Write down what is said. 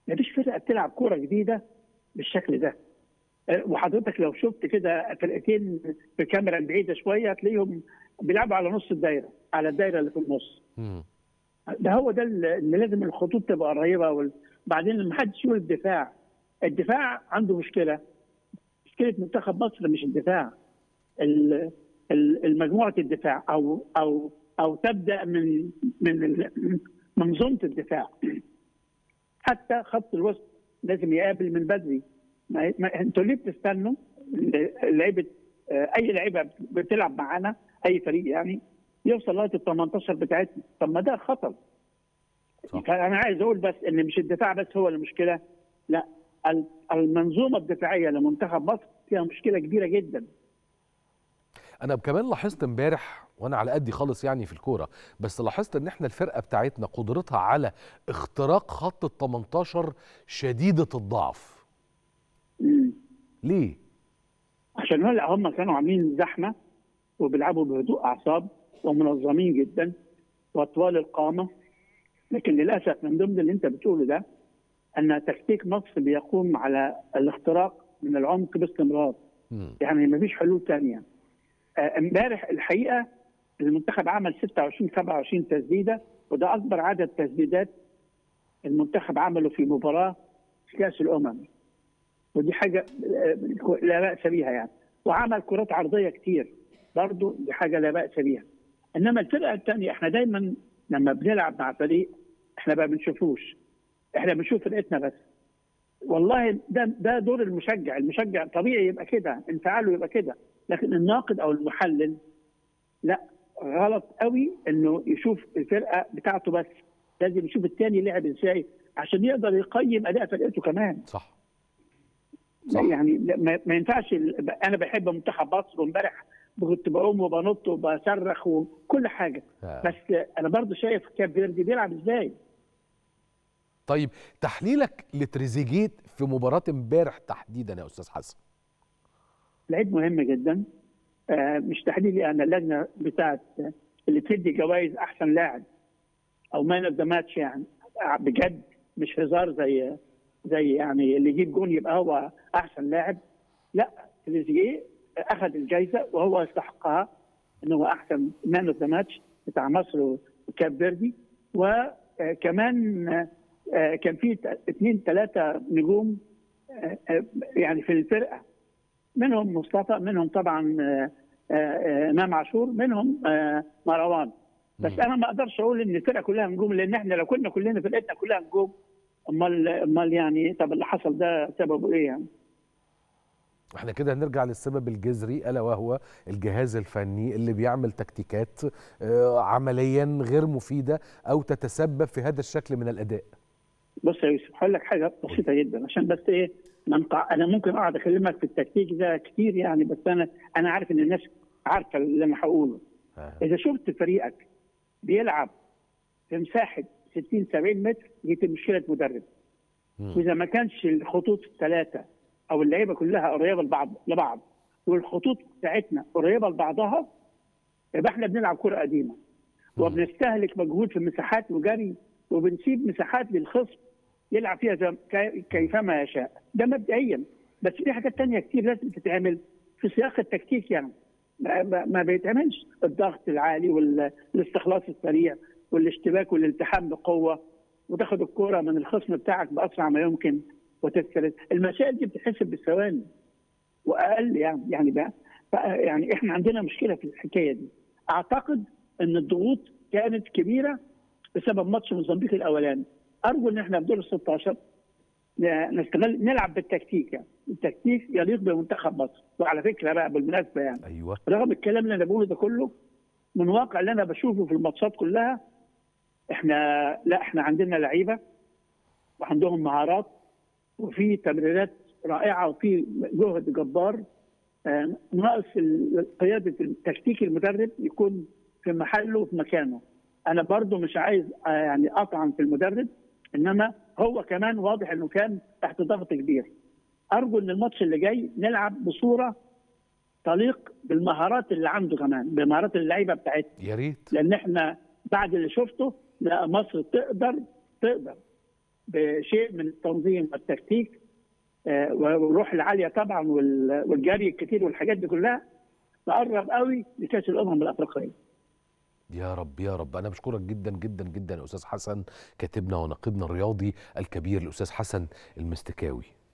مفيش فرقه بتلعب كوره جديده بالشكل ده آه، وحضرتك لو شفت كده فرقتين بكاميرا بعيده شويه هتلاقيهم بيلعبوا على نص الدايره على الدايره اللي في النص مم. ده هو ده اللي لازم الخطوط تبقى قريبه وال- بعدين ما حدش يقول الدفاع الدفاع عنده مشكله مشكله منتخب مصر مش الدفاع ال- ال- المجموعه الدفاع او او او تبدا من من ال- منظومه الدفاع حتى خط الوسط لازم يقابل من بدري ما ما- انتوا ليه بتستنوا لعيبه آه، اي لعيبه بتلعب معانا اي فريق يعني يوصل لغايه ال 18 بتاعتنا طب ما ده خطر صح. فانا عايز اقول بس ان مش الدفاع بس هو المشكله لا ال- المنظومه الدفاعيه لمنتخب مصر فيها مشكله كبيره جدا انا كمان لاحظت امبارح وانا على قدي خالص يعني في الكوره بس لاحظت ان احنا الفرقه بتاعتنا قدرتها على اختراق خط ال 18 شديده الضعف مم. ليه عشان هلا هم كانوا عاملين زحمه وبيلعبوا بهدوء اعصاب ومنظمين جدا واطوال القامه لكن للاسف من ضمن اللي انت بتقوله ده ان تكتيك مصر بيقوم على الاختراق من العمق باستمرار مم. يعني ما فيش حلول ثانيه امبارح الحقيقه المنتخب عمل 26 27 تسديده وده اكبر عدد تسديدات المنتخب عمله في مباراه في كاس الامم ودي حاجه آه، لا باس بيها يعني وعمل كرات عرضيه كتير برضه دي حاجه لا باس بيها انما الفرقه الثانيه احنا دايما لما بنلعب مع فريق احنا ما بنشوفوش احنا بنشوف فرقتنا بس والله ده ده دور المشجع، المشجع طبيعي يبقى كده، انفعاله يبقى كده، لكن الناقد او المحلل لا غلط قوي انه يشوف الفرقه بتاعته بس، لازم يشوف الثاني لعب ازاي عشان يقدر يقيم اداء فرقته كمان. صح صح. يعني ما, ما ينفعش ال- انا بحب منتخب مصر وامبارح كنت بقوم وبنط وبصرخ وكل حاجه آه. بس انا برضو شايف كاب فيردي بيلعب ازاي طيب تحليلك لتريزيجيه في مباراه امبارح تحديدا يا استاذ حسن لعيب مهم جدا آه، مش تحديدي انا اللجنه بتاعت اللي بتدي جوائز احسن لاعب او مان اوف ذا ماتش يعني آه، بجد مش هزار زي زي يعني اللي يجيب جون يبقى هو احسن لاعب لا تريزيجيه اخذ الجائزه وهو يستحقها انه هو احسن مان اوف ذا ماتش بتاع مصر وكاب فيردي وكمان آه، كان في اثنين ثلاثه نجوم آه، آه، يعني في الفرقه منهم مصطفى منهم طبعا آه، آه، آه، امام عاشور منهم آه، مروان بس مم. انا ما اقدرش اقول ان الفرقه كلها نجوم لان احنا لو كنا كلنا فرقتنا كلها نجوم امال امال يعني طب اللي حصل ده سببه ايه يعني؟ احنا كده هنرجع للسبب الجذري الا وهو الجهاز الفني اللي بيعمل تكتيكات آه، عمليا غير مفيده او تتسبب في هذا الشكل من الاداء بص يا يوسف هقول لك حاجه بسيطه جدا عشان بس ايه منقع انا ممكن اقعد اكلمك في التكتيك ده كتير يعني بس انا انا عارف ان الناس عارفه اللي انا هقوله آه. اذا شفت فريقك بيلعب في مساحه 60 70 متر دي مشكله مدرب مم. واذا ما كانش الخطوط الثلاثه او اللعيبه كلها قريبه لبعض لبعض والخطوط بتاعتنا قريبه لبعضها يبقى احنا بنلعب كره قديمه وبنستهلك مجهود في مساحات وجري وبنسيب مساحات للخصم يلعب فيها زي كي- كيفما يشاء ده مبدئيا بس في حاجات تانية كتير لازم تتعمل في سياق التكتيك يعني ما, ما- ما بيتعملش الضغط العالي والاستخلاص السريع والاشتباك والالتحام بقوه وتاخد الكرة من الخصم بتاعك باسرع ما يمكن وتسترد المسائل دي بتتحسب بالثواني واقل يعني يعني بقى بقى يعني احنا عندنا مشكله في الحكايه دي اعتقد ان الضغوط كانت كبيره بسبب ماتش موزمبيق الاولاني ارجو ان احنا في دور ال 16 ن- نستغل نلعب بالتكتيك يعني التكتيك يليق بمنتخب مصر وعلى فكره بقى بالمناسبه يعني ايوه رغم الكلام اللي انا بقوله ده كله من واقع اللي انا بشوفه في الماتشات كلها احنا لا احنا عندنا لعيبه وعندهم مهارات وفي تمريرات رائعه وفي جهد جبار آه، ناقص ال- قياده التكتيك المدرب يكون في محله وفي مكانه انا برضو مش عايز آه، يعني اطعن في المدرب انما هو كمان واضح انه كان تحت ضغط كبير ارجو ان الماتش اللي جاي نلعب بصوره تليق بالمهارات اللي عنده كمان بمهارات اللعيبه بتاعتنا يا ريت لان احنا بعد اللي شفته لا مصر تقدر تقدر بشيء من التنظيم والتكتيك آه، والروح العاليه طبعا وال- والجري الكتير والحاجات دي كلها نقرب قوي لكاس الامم الافريقيه يا رب يا رب انا بشكرك جدا جدا جدا يا استاذ حسن كاتبنا ونقيبنا الرياضي الكبير الاستاذ حسن المستكاوي